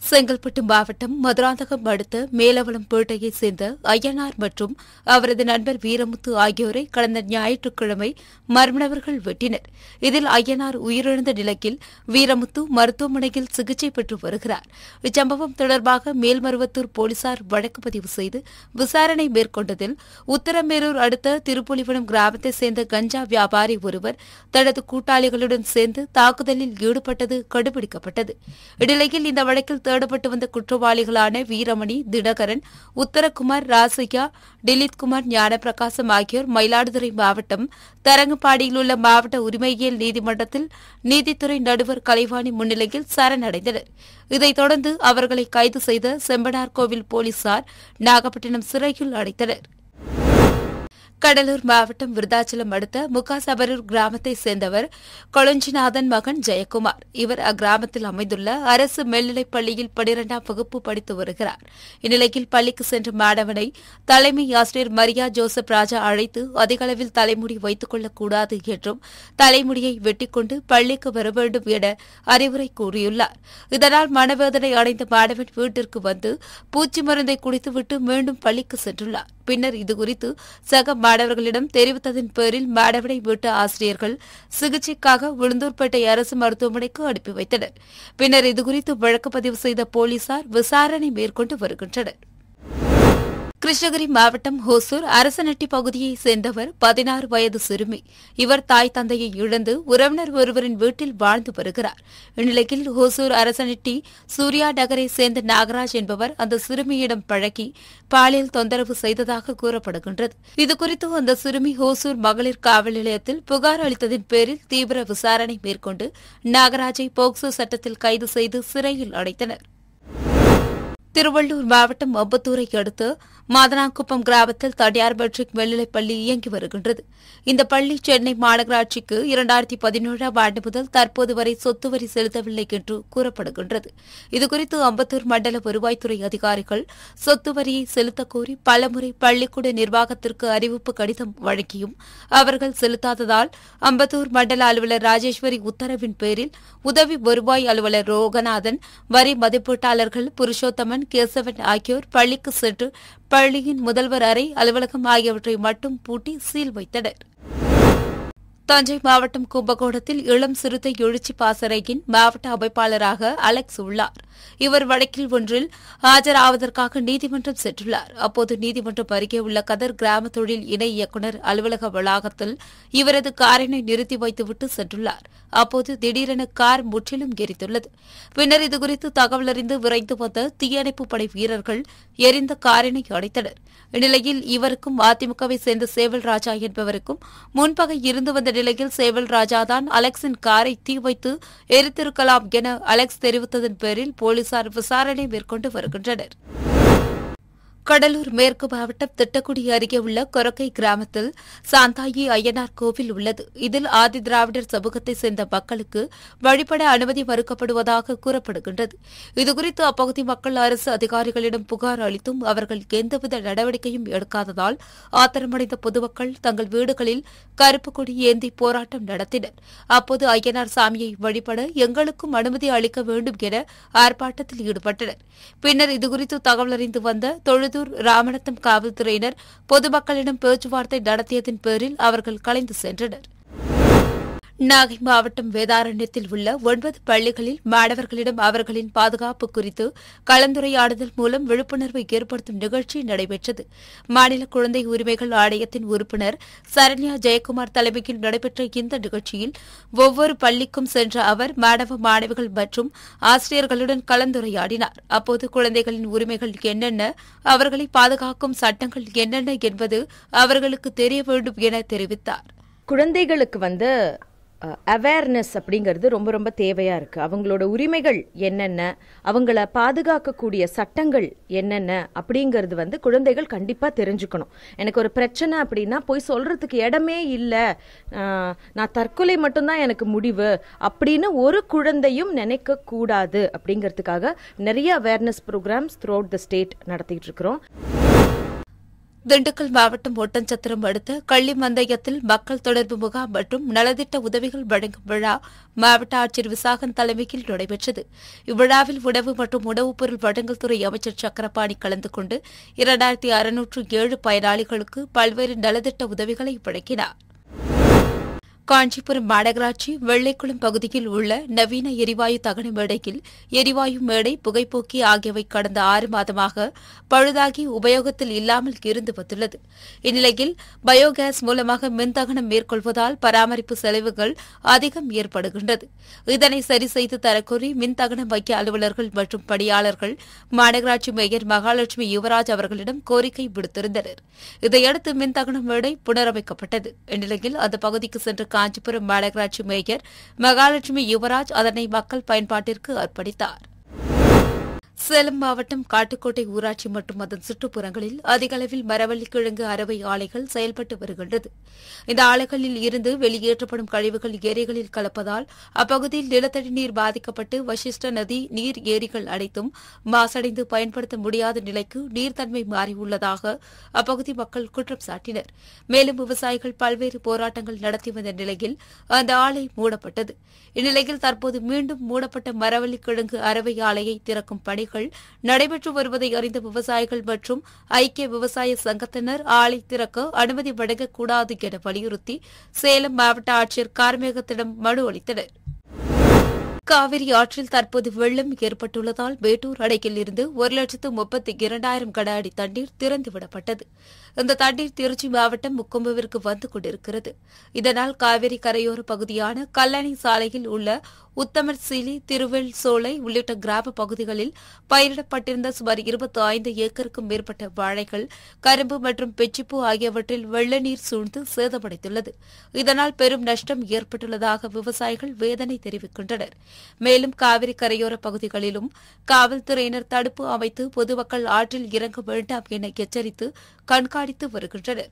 செங்கல்பட்டு மாவட்டம் மதுராந்தகம் அடுத்த மேலவளம் பேட்டையைச் சேர்ந்த ஐயனார் மற்றும் அவரது நண்பர் வீரமுத்து ஆகியோரை கடந்த ஞாயிற்றுக்கிழமை மர்மணவர்கள் வெட்டினர் இதில் ஐயனார் உயிரிழந்த நிலையில் வீரமுத்து மருத்துவமனையில் சிகிச்சை பெற்று வருகிறார் இச்சம்பவம் தொடர்பாக மேல்மருவத்தூர் போலீசார் வழக்கு பதிவு செய்து விசாரணை மேற்கொண்டதில் உத்தரமேரூர் அடுத்த திருப்புலிவனம் கிராமத்தைச் சேர்ந்த கஞ்சா வியாபாரி ஒருவர் தனது கூட்டாளிகளுடன் சேர்ந்து தாக்குதலில் ஈடுபட்டது கண்டுபிடிக்கப்பட்டது இந்நிலையில் இந்த வழக்கில் தேடப்பட்டு வந்த குற்றவாளிகளான வீரமணி தினகரன் உத்தரகுமார் ராசையா டிலித்குமார் ஞானப்பிரகாசம் ஆகியோர் மயிலாடுதுறை மாவட்டம் தரங்கம்பாடியில் உள்ள மாவட்ட உரிமையியல் நீதிமன்றத்தில் நீதித்துறை நடுவர் கலைவாணி முன்னிலையில் சரணடைந்தனர் இதைத் தொடர்ந்து அவர்களை கைது செய்த செம்பனார்கோவில் போலீசார் நாகப்பட்டினம் சிறையில் அடைத்தனர் கடலூர் மாவட்டம் விருதாச்சலம் அடுத்த முகாசபரூர் கிராமத்தைச் சேர்ந்தவர் கொளஞ்சிநாதன் மகன் ஜெயக்குமார் இவர் அக்கிராமத்தில் அமைந்துள்ள அரசு மேல்நிலைப் பள்ளியில் பனிரெண்டாம் வகுப்பு படித்து வருகிறார் இந்நிலையில் பள்ளிக்கு சென்ற மாணவனை தலைமை ஆசிரியர் மரியா ஜோசப் ராஜா அழைத்து அதிக அளவில் தலைமுடி வைத்துக் கொள்ளக்கூடாது என்றும் தலைமுடியை வெட்டிக்கொண்டு பள்ளிக்கு வர வேண்டும் என அறிவுரை கூறியுள்ளார் இதனால் மனவேதனை அடைந்த மாணவன் வீட்டிற்கு வந்து பூச்சி மருந்தை குடித்துவிட்டு மீண்டும் பள்ளிக்கு சென்றுள்ளார் பின்னர் இதுகுறித்து சக மாணவர்களிடம் தெரிவித்ததன் பேரில் மாணவனை விட்ட ஆசிரியர்கள் சிகிச்சைக்காக உளுந்தூர்பேட்டை அரசு மருத்துவமனைக்கு அனுப்பி வைத்தனர் பின்னர் இதுகுறித்து வழக்கு பதிவு செய்த போலீசார் விசாரணை மேற்கொண்டு வருகின்றனர் கிருஷ்ணகிரி மாவட்டம் ஹோசூர் அரசநட்டி பகுதியைச் சேர்ந்தவர் பதினாறு வயது சிறுமி இவர் தாய் தந்தையை இழந்து உறவினர் ஒருவரின் வீட்டில் வாழ்ந்து வருகிறார் இந்நிலையில் ஹோசூர் அரசநட்டி சூர்யா நகரை சேர்ந்த நாகராஜ் என்பவர் அந்த சிறுமியிடம் பழகி பாலியல் தொந்தரவு செய்ததாக கூறப்படுகின்றது இதுகுறித்து அந்த சிறுமி ஹோசூர் மகளிர் காவல் நிலையத்தில் புகார் அளித்ததின் பேரில் தீவிர விசாரணை மேற்கொண்டு நாகராஜை போக்சோ சட்டத்தில் கைது செய்து சிறையில் அடைத்தனர் திருவள்ளூர் மாவட்டம் அம்பத்தூரை அடுத்து மாதனாக்குப்பம் கிராமத்தில் தனியார் மெட்ரிக் மேல்நிலைப் பள்ளி இயங்கி வருகின்றது இந்த பள்ளி சென்னை மாநகராட்சிக்கு இரண்டாயிரத்தி பதினேழாம் ஆண்டு முதல் தற்போது வரை சொத்து வரி செலுத்தவில்லை என்று கூறப்படுகின்றது இதுகுறித்து அம்பத்தூர் மண்டல வருவாய்த்துறை அதிகாரிகள் சொத்து வரியை செலுத்தக் கோரி பலமுறை பள்ளிக்கூட நிர்வாகத்திற்கு அறிவிப்பு கடிதம் வழங்கியும் அவர்கள் செலுத்தாததால் அம்பத்தூர் மண்டல அலுவலர் ராஜேஸ்வரி உத்தரவின் பேரில் உதவி வருவாய் அலுவலர் ரோகநாதன் வரி மதிப்பீட்டாளர்கள் புருஷோத்தமன் கேசவன் ஆகியோர் பள்ளிக்கு சென்று பள்ளியின் முதல்வர் அறை அலுவலகம் ஆகியவற்றை மட்டும் பூட்டி சீல் வைத்தனர் தஞ்சை மாவட்டம் கும்பகோணத்தில் இளம் சிறுத்தை எழுச்சி பாசறையின் மாவட்ட அமைப்பாளராக அலெக்ஸ் உள்ளார் இவர் வழக்கில் ஒன்றில் ஆஜராவதற்காக நீதிமன்றம் சென்றுள்ளார் அப்போது நீதிமன்றம் அருகே உள்ள கதர் கிராம தொழில் இணை இயக்குநர் அலுவலக வளாகத்தில் இவரது காரினை நிறுத்தி வைத்துவிட்டு சென்றுள்ளார் அப்போது திடீரென கார் முற்றிலும் எரித்துள்ளது பின்னர் இதுகுறித்து தகவல் அறிந்து விரைந்து வந்த தீயணைப்பு படை வீரர்கள் எரிந்த காரினை அடைத்தனர் இந்நிலையில் இவருக்கும் அதிமுகவை சேர்ந்த சேவல் ராஜா என்பவருக்கும் முன்பகை இருந்து வந்த நிலையில் சேவல் ராஜாதான் அலெக்ஸின் காரை தீ வைத்து எரித்திருக்கலாம் என அலெக்ஸ் தெரிவித்ததன் பேரில் போலீசார் விசாரணை மேற்கொண்டு வருகின்றனர் கடலூர் மேற்கு மாவட்டம் திட்டக்குடி அருகே உள்ள கொரக்கை கிராமத்தில் சாந்தாயி ஐயனார் கோவில் உள்ளது இதில் ஆதி திராவிடர் சமூகத்தைச் சேர்ந்த மக்களுக்கு வழிபட அனுமதி மறுக்கப்படுவதாக கூறப்படுகின்றது இதுகுறித்து அப்பகுதி மக்கள் அரசு அதிகாரிகளிடம் புகார் அளித்தும் அவர்கள் எந்தவித நடவடிக்கையும் எடுக்காததால் ஆத்திரமடைந்த பொதுமக்கள் தங்கள் வீடுகளில் கருப்பு கொடி ஏந்தி போராட்டம் நடத்தினர் அப்போது ஐயனார் சாமியை வழிபட எங்களுக்கும் அனுமதி அளிக்க வேண்டும் என ஆர்ப்பாட்டத்தில் ஈடுபட்டனர் பின்னர் இதுகுறித்து தகவல் அறிந்து வந்த தொழுது திருப்பத்தூர் ராமநத்தம் காவல்துறையினர் பொதுமக்களிடம் பேச்சுவார்த்தை நடத்தியதன் பேரில் அவர்கள் கலைந்து சென்றனர் நாகை மாவட்டம் வேதாரண்யத்தில் உள்ள ஒன்பது பள்ளிகளில் மாணவர்களிடம் அவர்களின் பாதுகாப்பு குறித்து கலந்துரையாடுதல் மூலம் விழிப்புணர்வை ஏற்படுத்தும் நிகழ்ச்சி நடைபெற்றது மாநில குழந்தை உரிமைகள் ஆணையத்தின் உறுப்பினர் சரண்யா ஜெயக்குமார் தலைமையில் நடைபெற்ற இந்த நிகழ்ச்சியில் ஒவ்வொரு பள்ளிக்கும் சென்ற அவர் மாணவ மாணவிகள் மற்றும் ஆசிரியர்களுடன் கலந்துரையாடினார் அப்போது குழந்தைகளின் உரிமைகள் என்னென்ன அவர்களை பாதுகாக்கும் சட்டங்கள் என்னென்ன என்பது அவர்களுக்கு தெரிய வேண்டும் என தெரிவித்தார் குழந்தைகளுக்கு வந்து அவேர்னஸ் அப்படிங்கிறது ரொம்ப ரொம்ப தேவையாக இருக்குது அவங்களோட உரிமைகள் என்னென்ன அவங்கள பாதுகாக்கக்கூடிய சட்டங்கள் என்னென்ன அப்படிங்கிறது வந்து குழந்தைகள் கண்டிப்பாக தெரிஞ்சுக்கணும் எனக்கு ஒரு பிரச்சனை அப்படின்னா போய் சொல்கிறதுக்கு இடமே இல்லை நான் தற்கொலை மட்டும்தான் எனக்கு முடிவு அப்படின்னு ஒரு குழந்தையும் நினைக்கக்கூடாது அப்படிங்கிறதுக்காக நிறைய awareness programs throughout the state நடத்திட்டு இருக்கிறோம் திண்டுக்கல் மாவட்டம் ஒட்டஞ்சத்திரம் அடுத்த கள்ளிமந்தயத்தில் மக்கள் தொடர்பு முகாம் மற்றும் நலத்திட்ட உதவிகள் வழங்கும் விழா மாவட்ட ஆட்சியர் விசாகன் தலைமையில் நடைபெற்றது இவ்விழாவில் உணவு மற்றும் உணவுப் பொருள் வழங்கல் துறை அமைச்சர் சக்கரபாணி கலந்து கொண்டு இரண்டாயிரத்தி அறுநூற்று ஏழு பயனாளிகளுக்கு பல்வேறு நலத்திட்ட உதவிகளை வழங்கினார் காஞ்சிபுரம் மாநகராட்சி வெள்ளைக்குளம் பகுதியில் உள்ள நவீன எரிவாயு தகன மேடையில் எரிவாயு மேடை புகைப்போக்கி ஆகியவை கடந்த ஆறு மாதமாக பழுதாகி உபயோகத்தில் இல்லாமல் இருந்து வந்துள்ளது இந்நிலையில் பயோகேஸ் மூலமாக மின்தகனம் மேற்கொள்வதால் பராமரிப்பு செலவுகள் அதிகம் ஏற்படுகின்றது இதனை சரி செய்து தரக்கோரி மின்தகன மைய அலுவலர்கள் மற்றும் பணியாளர்கள் மாநகராட்சி மேயர் மகாலட்சுமி யுவராஜ் அவர்களிடம் கோரிக்கை விடுத்திருந்தனர் இதையடுத்து மின்தகன மேடை புனரமைக்கப்பட்டது இந்நிலையில் அந்த பகுதிக்கு சென்ற காஞ்சிபுரம் மாநகராட்சி மேயர் மகாலட்சுமி யுவராஜ் அதனை மக்கள் பயன்பாட்டிற்கு அர்ப்பணித்தார் சேலம் மாவட்டம் காட்டுக்கோட்டை ஊராட்சி மற்றும் அதன் சுற்றுப்புறங்களில் அதிக அளவில் மரவள்ளி கிழங்கு அரவை ஆலைகள் செயல்பட்டு வருகின்றது இந்த ஆலைகளில் இருந்து வெளியேற்றப்படும் கழிவுகள் ஏரிகளில் கலப்பதால் அப்பகுதியில் நிலத்தடி நீர் பாதிக்கப்பட்டு வசிஷ்ட நதி நீர் ஏரிகள் அனைத்தும் மாசடைந்து பயன்படுத்த முடியாத நிலைக்கு நீர்த்தன்மை மாறியுள்ளதாக அப்பகுதி மக்கள் குற்றம் சாட்டினர் மேலும் விவசாயிகள் பல்வேறு போராட்டங்கள் நடத்தி வந்த நிலையில் அந்த ஆலை மூடப்பட்டது இந்நிலையில் தற்போது மீண்டும் மூடப்பட்ட மரவள்ளி கிழங்கு அரவை ஆலையை திறக்கும் பணிகள் நடைபெற்று வருவதை அறிந்த விவசாயிகள் மற்றும் ஐக்கிய விவசாய சங்கத்தினர் ஆலை திறக்க அனுமதி வழங்கக்கூடாது என வலியுறுத்தி சேலம் மாவட்ட ஆட்சியர் கார்மேகத்திடம் மனு அளித்தனர் காவிரி ஆற்றில் தற்போது வெள்ளம் ஏற்பட்டுள்ளதால் மேட்டூர் அணையில் இருந்து ஒரு லட்சத்து முப்பத்தி இரண்டாயிரம் கன அடி தண்ணீர் திறந்துவிடப்பட்டது இந்த தண்ணீர் திருச்சி மாவட்டம் முக்கொம்புவிற்கு வந்து கொண்டிருக்கிறது இதனால் காவிரி கரையோர பகுதியான கல்லணை சாலையில் உள்ள உத்தமர் சிலி திருவெள் சோலை உள்ளிட்ட கிராம பகுதிகளில் பயிரிடப்பட்டிருந்த சுமார் இருபத்தி ஐந்து ஏக்கருக்கும் மேற்பட்ட வாழைகள் கரும்பு மற்றும் பெச்சிப்பூ ஆகியவற்றில் வெள்ள நீர் சூழ்ந்து சேதமடைந்துள்ளது இதனால் பெரும் நஷ்டம் ஏற்பட்டுள்ளதாக விவசாயிகள் வேதனை தெரிவிக்கின்றனர் மேலும் காவிரி கரையோர பகுதிகளிலும் காவல்துறையினர் தடுப்பு அமைத்து பொதுமக்கள் ஆற்றில் இறங்க வேண்டாம் என எச்சரித்து கண்காணித்து வருகின்றனர்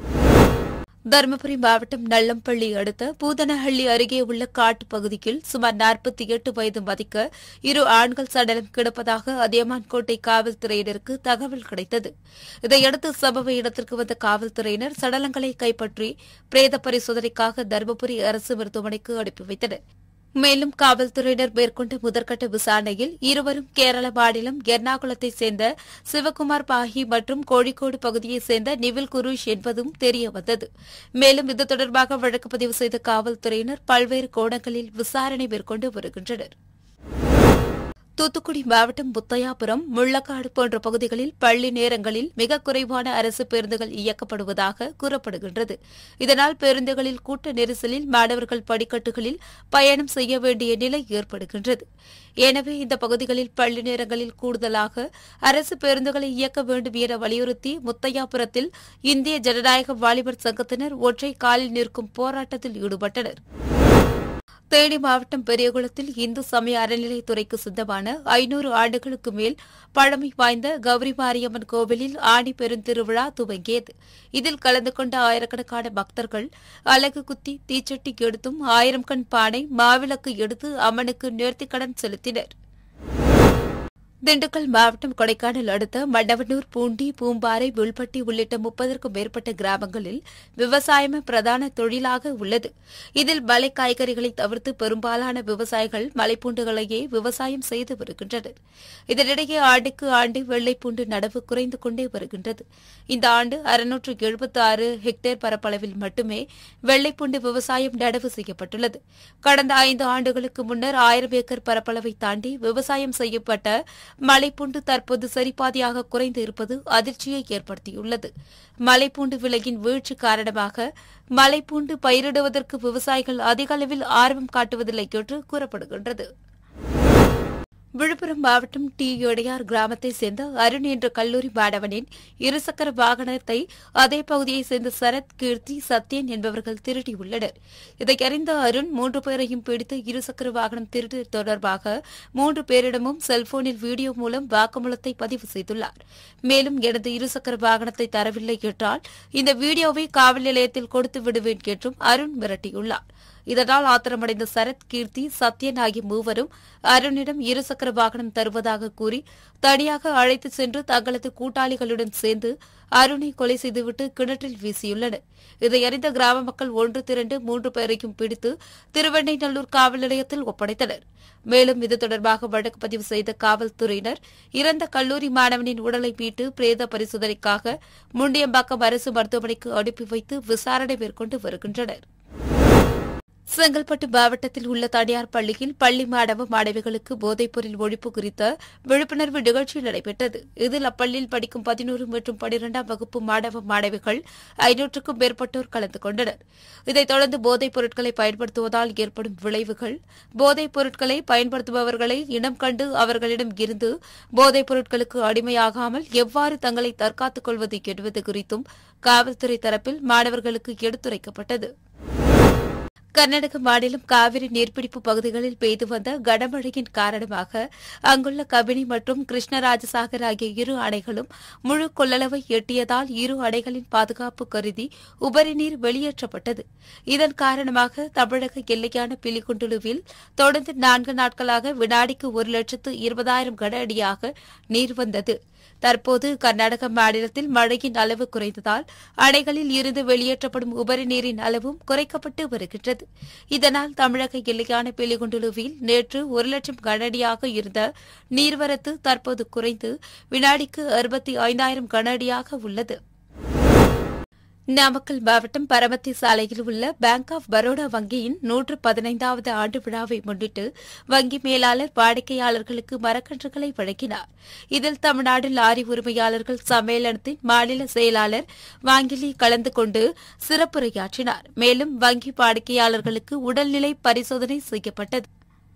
தருமபுரி மாவட்டம் நல்லம்பள்ளி அடுத்த பூதனஹள்ளி அருகே உள்ள காட்டுப் பகுதியில் சுமார் நாற்பத்தி எட்டு வயது மதிக்க இரு ஆண்கள் சடலம் கிடப்பதாக அதியமான்கோட்டை காவல்துறையினருக்கு தகவல் கிடைத்தது இதையடுத்து சம்பவ இடத்திற்கு வந்த காவல்துறையினர் சடலங்களை கைப்பற்றி பிரேத பரிசோதனைக்காக தருமபுரி அரசு மருத்துவமனைக்கு அனுப்பி வைத்தனர் மேலும் காவல்துறையினர் மேற்கொண்ட முதற்கட்ட விசாரணையில் இருவரும் கேரள மாநிலம் எர்ணாகுளத்தைச் சேர்ந்த சிவகுமார் பாஹி மற்றும் கோழிக்கோடு பகுதியைச் சேர்ந்த நிவில் குருஷ் என்பதும் தெரியவந்தது மேலும் இது தொடர்பாக வழக்கு பதிவு செய்த காவல்துறையினர் பல்வேறு கோணங்களில் விசாரணை மேற்கொண்டு வருகின்றனர் தூத்துக்குடி மாவட்டம் முத்தையாபுரம் முள்ளக்காடு போன்ற பகுதிகளில் பள்ளி நேரங்களில் மிக குறைவான அரசு பேருந்துகள் இயக்கப்படுவதாக கூறப்படுகின்றது இதனால் பேருந்துகளில் கூட்ட நெரிசலில் மாணவர்கள் படிக்கட்டுகளில் பயணம் செய்ய வேண்டிய நிலை ஏற்படுகின்றது எனவே இந்த பகுதிகளில் பள்ளி நேரங்களில் கூடுதலாக அரசு பேருந்துகளை இயக்க வேண்டும் என வலியுறுத்தி முத்தையாபுரத்தில் இந்திய ஜனநாயக வாலிபர் சங்கத்தினர் ஒற்றை காலில் நிற்கும் போராட்டத்தில் ஈடுபட்டனர் தேனி மாவட்டம் பெரியகுளத்தில் இந்து சமய அறநிலைத்துறைக்கு சொந்தமான ஐநூறு ஆண்டுகளுக்கு மேல் பழமை வாய்ந்த கௌரி மாரியம்மன் கோவிலில் ஆணி பெருந்திருவிழா துவங்கியது இதில் கலந்து கொண்ட ஆயிரக்கணக்கான பக்தர்கள் அலகு குத்தி தீச்சட்டி எடுத்தும் ஆயிரம் கண் பானை மாவிளக்கு எடுத்து அம்மனுக்கு நேர்த்திக்கடன் செலுத்தினர் திண்டுக்கல் மாவட்டம் கொடைக்கானல் அடுத்த மண்டவனூர் பூண்டி பூம்பாறை புல்பட்டி உள்ளிட்ட முப்பதற்கும் மேற்பட்ட கிராமங்களில் விவசாயமே பிரதான தொழிலாக உள்ளது இதில் மலை காய்கறிகளை தவிர்த்து பெரும்பாலான விவசாயிகள் மலைப்பூண்டுகளையே விவசாயம் செய்து வருகின்றனர் இதனிடையே ஆண்டுக்கு ஆண்டு வெள்ளைப்பூண்டு நடவு குறைந்து கொண்டே வருகின்றது இந்த ஆண்டு அறுநூற்று எழுபத்தி ஆறு ஹெக்டேர் பரப்பளவில் மட்டுமே வெள்ளைப்பூண்டு விவசாயம் நடவு செய்யப்பட்டுள்ளது கடந்த ஐந்து ஆண்டுகளுக்கு முன்னர் ஆயிரம் ஏக்கர் பரப்பளவை தாண்டி விவசாயம் செய்யப்பட்ட மலைப்பூண்டு தற்போது சரிபாதியாக குறைந்து இருப்பது அதிர்ச்சியை ஏற்படுத்தியுள்ளது மலைப்பூண்டு விலையின் வீழ்ச்சி காரணமாக மலைப்பூண்டு பயிரிடுவதற்கு விவசாயிகள் அதிக அளவில் ஆர்வம் காட்டுவதில்லை என்று கூறப்படுகின்றது விழுப்புரம் மாவட்டம் டி எடையார் கிராமத்தைச் சேர்ந்த அருண் என்ற கல்லூரி மாணவனின் இருசக்கர வாகனத்தை அதே பகுதியைச் சேர்ந்த சரத் கீர்த்தி சத்யன் என்பவர்கள் திருடியுள்ளனர் இதை அறிந்த அருண் மூன்று பேரையும் பிடித்து இருசக்கர வாகனம் திருட்டு தொடர்பாக மூன்று பேரிடமும் செல்போனில் வீடியோ மூலம் வாக்குமூலத்தை பதிவு செய்துள்ளார் மேலும் எனது இருசக்கர வாகனத்தை தரவில்லை என்றால் இந்த வீடியோவை காவல் நிலையத்தில் கொடுத்து விடுவேன் என்றும் அருண் மிரட்டியுள்ளார் இதனால் ஆத்திரமடைந்த சரத் கீர்த்தி சத்யன் ஆகிய மூவரும் அருணிடம் இருசக்கர வாகனம் தருவதாக கூறி தனியாக அழைத்து சென்று தங்களது கூட்டாளிகளுடன் சேர்ந்து அருணை கொலை செய்துவிட்டு கிணற்றில் வீசியுள்ளனர் இதை அறிந்த கிராம மக்கள் ஒன்று திரண்டு மூன்று பேரையும் பிடித்து திருவெண்ணைநல்லூர் காவல் நிலையத்தில் ஒப்படைத்தனர் மேலும் இது தொடர்பாக வழக்கு பதிவு செய்த காவல்துறையினர் இறந்த கல்லூரி மாணவனின் உடலை மீட்டு பிரேத பரிசோதனைக்காக முண்டியம்பாக்கம் அரசு மருத்துவமனைக்கு அனுப்பி வைத்து விசாரணை மேற்கொண்டு வருகின்றனர் செங்கல்பட்டு மாவட்டத்தில் உள்ள தனியார் பள்ளியில் பள்ளி மாணவ மாணவிகளுக்கு போதைப்பொருள் ஒழிப்பு குறித்த விழிப்புணர்வு நிகழ்ச்சி நடைபெற்றது இதில் அப்பள்ளியில் படிக்கும் பதினோரு மற்றும் பனிரெண்டாம் வகுப்பு மாணவ மாணவிகள் ஐநூற்றுக்கும் மேற்பட்டோர் கலந்து கொண்டனர் இதைத் தொடர்ந்து போதைப் பொருட்களை பயன்படுத்துவதால் ஏற்படும் விளைவுகள் போதைப் பொருட்களை பயன்படுத்துபவர்களை இனம் கண்டு அவர்களிடம் இருந்து போதைப் பொருட்களுக்கு அடிமையாகாமல் எவ்வாறு தங்களை தற்காத்துக் கொள்வது என்பது குறித்தும் காவல்துறை தரப்பில் மாணவர்களுக்கு எடுத்துரைக்கப்பட்டது கர்நாடக மாநிலம் காவிரி நீர்பிடிப்பு பகுதிகளில் பெய்து வந்த கனமழையின் காரணமாக அங்குள்ள கபினி மற்றும் கிருஷ்ணராஜசாகர் ஆகிய இரு அணைகளும் முழு கொள்ளளவை எட்டியதால் இரு அணைகளின் பாதுகாப்பு கருதி உபரி நீர் வெளியேற்றப்பட்டது இதன் காரணமாக தமிழக எல்லையான பிலிகுண்டுலுவில் தொடர்ந்து நான்கு நாட்களாக வினாடிக்கு ஒரு லட்சத்து இருபதாயிரம் கன அடியாக நீர் வந்தது தற்போது கர்நாடக மாநிலத்தில் மழையின் அளவு குறைந்ததால் அணைகளில் இருந்து வெளியேற்றப்படும் உபரி நீரின் அளவும் குறைக்கப்பட்டு வருகின்றது இதனால் தமிழக எல்லையான பெலிகுண்டுலுவில் நேற்று ஒரு லட்சம் கனஅடியாக இருந்த நீர்வரத்து தற்போது குறைந்து வினாடிக்கு அறுபத்தி ஐந்தாயிரம் கனஅடியாக உள்ளது நாமக்கல் மாவட்டம் பரமத்தி சாலையில் உள்ள பேங்க் ஆஃப் பரோடா வங்கியின் நூற்று பதினைந்தாவது ஆண்டு விழாவை முன்னிட்டு வங்கி மேலாளர் வாடிக்கையாளர்களுக்கு மரக்கன்றுகளை வழங்கினார் இதில் தமிழ்நாடு லாரி உரிமையாளர்கள் சம்மேளனத்தின் மாநில செயலாளர் வாங்கிலி கலந்து கொண்டு சிறப்புரையாற்றினார் மேலும் வங்கி வாடிக்கையாளர்களுக்கு உடல்நிலை பரிசோதனை செய்யப்பட்டது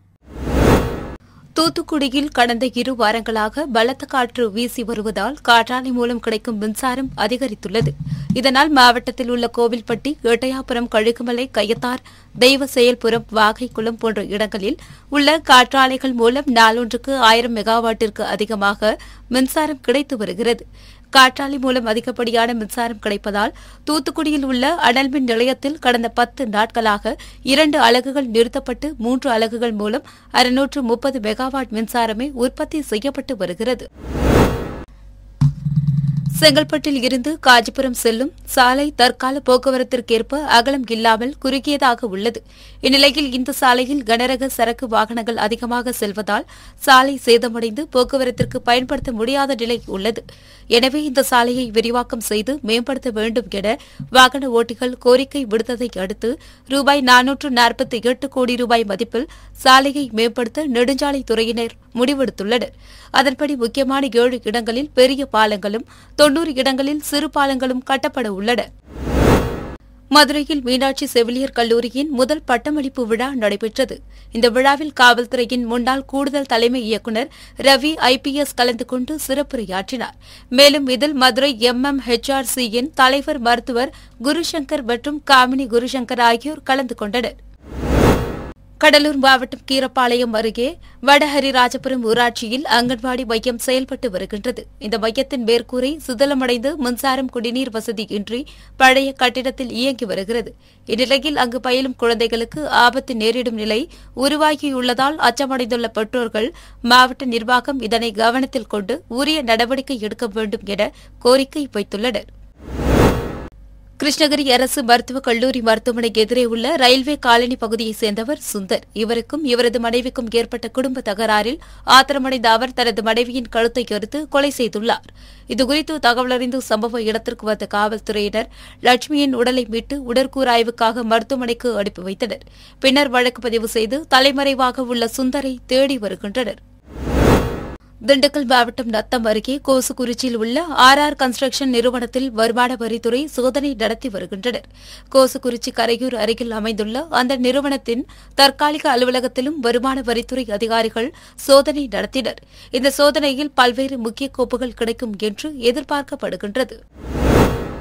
தூத்துக்குடியில் கடந்த இரு வாரங்களாக பலத்த காற்று வீசி வருவதால் காற்றாலை மூலம் கிடைக்கும் மின்சாரம் அதிகரித்துள்ளது இதனால் மாவட்டத்தில் உள்ள கோவில்பட்டி எட்டயாபுரம் கழுகுமலை கயத்தார் தெய்வ செயல்புரம் வாகைக்குளம் போன்ற இடங்களில் உள்ள காற்றாலைகள் மூலம் நாளொன்றுக்கு ஆயிரம் மெகாவாட்டிற்கு அதிகமாக மின்சாரம் கிடைத்து வருகிறது காற்றாலை மூலம் அதிகப்படியான மின்சாரம் கிடைப்பதால் தூத்துக்குடியில் உள்ள அனல் மின் நிலையத்தில் கடந்த பத்து நாட்களாக இரண்டு அலகுகள் நிறுத்தப்பட்டு மூன்று அலகுகள் மூலம் அறுநூற்று முப்பது மெகாவாட் மின்சாரமே உற்பத்தி செய்யப்பட்டு வருகிறது செங்கல்பட்டில் இருந்து காஞ்சிபுரம் செல்லும் சாலை தற்கால போக்குவரத்திற்கேற்ப அகலம் இல்லாமல் குறுகியதாக உள்ளது இந்நிலையில் இந்த சாலையில் கனரக சரக்கு வாகனங்கள் அதிகமாக செல்வதால் சாலை சேதமடைந்து போக்குவரத்திற்கு பயன்படுத்த முடியாத நிலை உள்ளது எனவே இந்த சாலையை விரிவாக்கம் செய்து மேம்படுத்த வேண்டும் என வாகன ஓட்டிகள் கோரிக்கை விடுத்ததை அடுத்து ரூபாய் நானூற்று நாற்பத்தி எட்டு கோடி ரூபாய் மதிப்பில் சாலையை மேம்படுத்த நெடுஞ்சாலைத்துறையினர் முடிவெடுத்துள்ளனர் அதன்படி முக்கியமான ஏழு இடங்களில் பெரிய பாலங்களும் தொன்னூறு இடங்களில் சிறு பாலங்களும் கட்டப்பட உள்ளன மதுரையில் மீனாட்சி செவிலியர் கல்லூரியின் முதல் பட்டமளிப்பு விழா நடைபெற்றது இந்த விழாவில் காவல்துறையின் முன்னாள் கூடுதல் தலைமை இயக்குநர் ரவி ஐபிஎஸ் கலந்து கொண்டு சிறப்புரையாற்றினார் மேலும் இதில் மதுரை எம்எம் ஹெச்ஆர்சியின் தலைவர் மருத்துவர் குருசங்கர் மற்றும் காமினி குருசங்கர் ஆகியோர் கலந்து கொண்டனர் கடலூர் மாவட்டம் கீரப்பாளையம் அருகே வடஹரிராஜபுரம் ஊராட்சியில் அங்கன்வாடி மையம் செயல்பட்டு வருகின்றது இந்த மையத்தின் மேற்கூரை சிதலமடைந்து மின்சாரம் குடிநீர் வசதி இன்றி பழைய கட்டிடத்தில் இயங்கி வருகிறது இந்நிலையில் அங்கு பயிலும் குழந்தைகளுக்கு ஆபத்து நேரிடும் நிலை உருவாகியுள்ளதால் அச்சமடைந்துள்ள பெற்றோர்கள் மாவட்ட நிர்வாகம் இதனை கவனத்தில் கொண்டு உரிய நடவடிக்கை எடுக்க வேண்டும் என கோரிக்கை வைத்துள்ளனா் கிருஷ்ணகிரி அரசு மருத்துவக் கல்லூரி மருத்துவமனை எதிரே உள்ள ரயில்வே காலனி பகுதியைச் சேர்ந்தவர் சுந்தர் இவருக்கும் இவரது மனைவிக்கும் ஏற்பட்ட குடும்ப தகராறில் ஆத்திரமடைந்த அவர் தனது மனைவியின் கழுத்தை அறுத்து கொலை செய்துள்ளார் இதுகுறித்து தகவலறிந்து சம்பவ இடத்திற்கு வந்த காவல்துறையினர் லட்சுமியின் உடலை மீட்டு உடற்கூறாய்வுக்காக மருத்துவமனைக்கு அனுப்பி வைத்தனர் பின்னர் வழக்கு பதிவு செய்து தலைமறைவாக உள்ள சுந்தரை தேடி வருகின்றனர் திண்டுக்கல் மாவட்டம் நத்தம் அருகே கோசுகுறிச்சியில் உள்ள ஆர் ஆர் கன்ஸ்ட்ரக்ஷன் நிறுவனத்தில் வருமான வரித்துறை சோதனை நடத்தி வருகின்றனர் கோசுகுறிச்சி கரையூர் அருகில் அமைந்துள்ள அந்த நிறுவனத்தின் தற்காலிக அலுவலகத்திலும் வருமான வரித்துறை அதிகாரிகள் சோதனை நடத்தினர் இந்த சோதனையில் பல்வேறு முக்கிய கோப்புகள் கிடைக்கும் என்று எதிர்பார்க்கப்படுகின்றது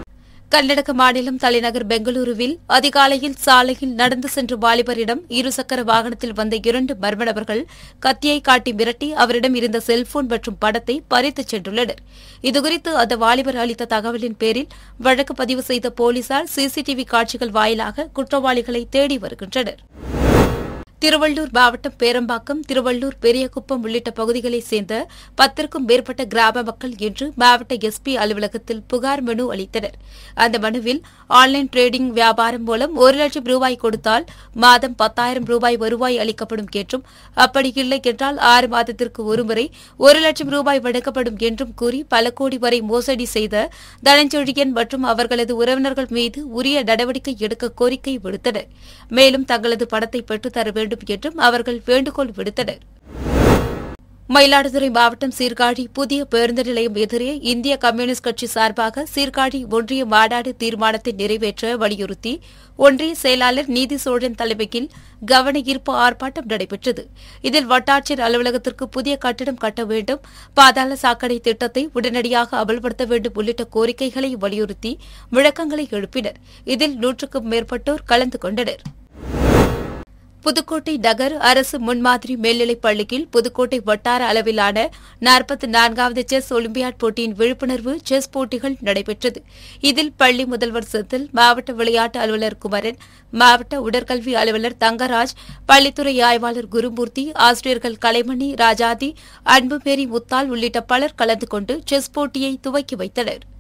கர்நாடக மாநிலம் தலைநகர் பெங்களூருவில் அதிகாலையில் சாலையில் நடந்து சென்ற வாலிபரிடம் இருசக்கர வாகனத்தில் வந்த இரண்டு மர்ம நபர்கள் கத்தியை காட்டி மிரட்டி அவரிடம் இருந்த செல்போன் மற்றும் படத்தை பறித்துச் சென்றுள்ளனர் இதுகுறித்து அந்த வாலிபர் அளித்த தகவலின் பேரில் வழக்கு பதிவு செய்த போலீசார் சிசிடிவி காட்சிகள் வாயிலாக குற்றவாளிகளை தேடி வருகின்றனர் திருவள்ளூர் மாவட்டம் பேரம்பாக்கம் திருவள்ளூர் பெரியகுப்பம் உள்ளிட்ட பகுதிகளைச் சேர்ந்த பத்திற்கும் மேற்பட்ட கிராம மக்கள் இன்று மாவட்ட எஸ்பி அலுவலகத்தில் புகார் மனு அளித்தனர் அந்த மனுவில் ஆன்லைன் டிரேடிங் வியாபாரம் மூலம் ஒரு லட்சம் ரூபாய் கொடுத்தால் மாதம் பத்தாயிரம் ரூபாய் வருவாய் அளிக்கப்படும் என்றும் அப்படி இல்லை என்றால் ஆறு மாதத்திற்கு ஒருமுறை ஒரு லட்சம் ரூபாய் வழங்கப்படும் என்றும் கூறி பல கோடி வரை மோசடி செய்த தனஞ்செழியன் மற்றும் அவர்களது உறவினர்கள் மீது உரிய நடவடிக்கை எடுக்க கோரிக்கை விடுத்தனர் மேலும் தங்களது பணத்தை பெற்றுத்தர வேண்டும் என்றும் அவர்கள் வேண்டுகோள் விடுத்தனர் மயிலாடுதுறை மாவட்டம் சீர்காழி புதிய பேருந்து நிலையம் எதிரே இந்திய கம்யூனிஸ்ட் கட்சி சார்பாக சீர்காழி ஒன்றிய மாநாடு தீர்மானத்தை நிறைவேற்ற வலியுறுத்தி ஒன்றிய செயலாளர் நீதி சோழன் தலைமையில் கவன ஈர்ப்பு ஆர்ப்பாட்டம் நடைபெற்றது இதில் வட்டாட்சியர் அலுவலகத்திற்கு புதிய கட்டிடம் கட்ட வேண்டும் பாதாள சாக்கடை திட்டத்தை உடனடியாக அமல்படுத்த வேண்டும் உள்ளிட்ட கோரிக்கைகளை வலியுறுத்தி முழக்கங்களை எழுப்பினர் இதில் நூற்றுக்கும் மேற்பட்டோர் கலந்து கொண்டனர் புதுக்கோட்டை நகர் அரசு முன்மாதிரி மேல்நிலைப் பள்ளியில் புதுக்கோட்டை வட்டார அளவிலான நாற்பத்தி நான்காவது செஸ் ஒலிம்பியாட் போட்டியின் விழிப்புணர்வு செஸ் போட்டிகள் நடைபெற்றது இதில் பள்ளி முதல்வர் செந்தில் மாவட்ட விளையாட்டு அலுவலர் குமரன் மாவட்ட உடற்கல்வி அலுவலர் தங்கராஜ் பள்ளித்துறை ஆய்வாளர் குருமூர்த்தி ஆசிரியர்கள் கலைமணி ராஜாதி அன்புமேரி முத்தால் உள்ளிட்ட பலர் கலந்து கொண்டு செஸ் போட்டியை துவக்கி வைத்தனா்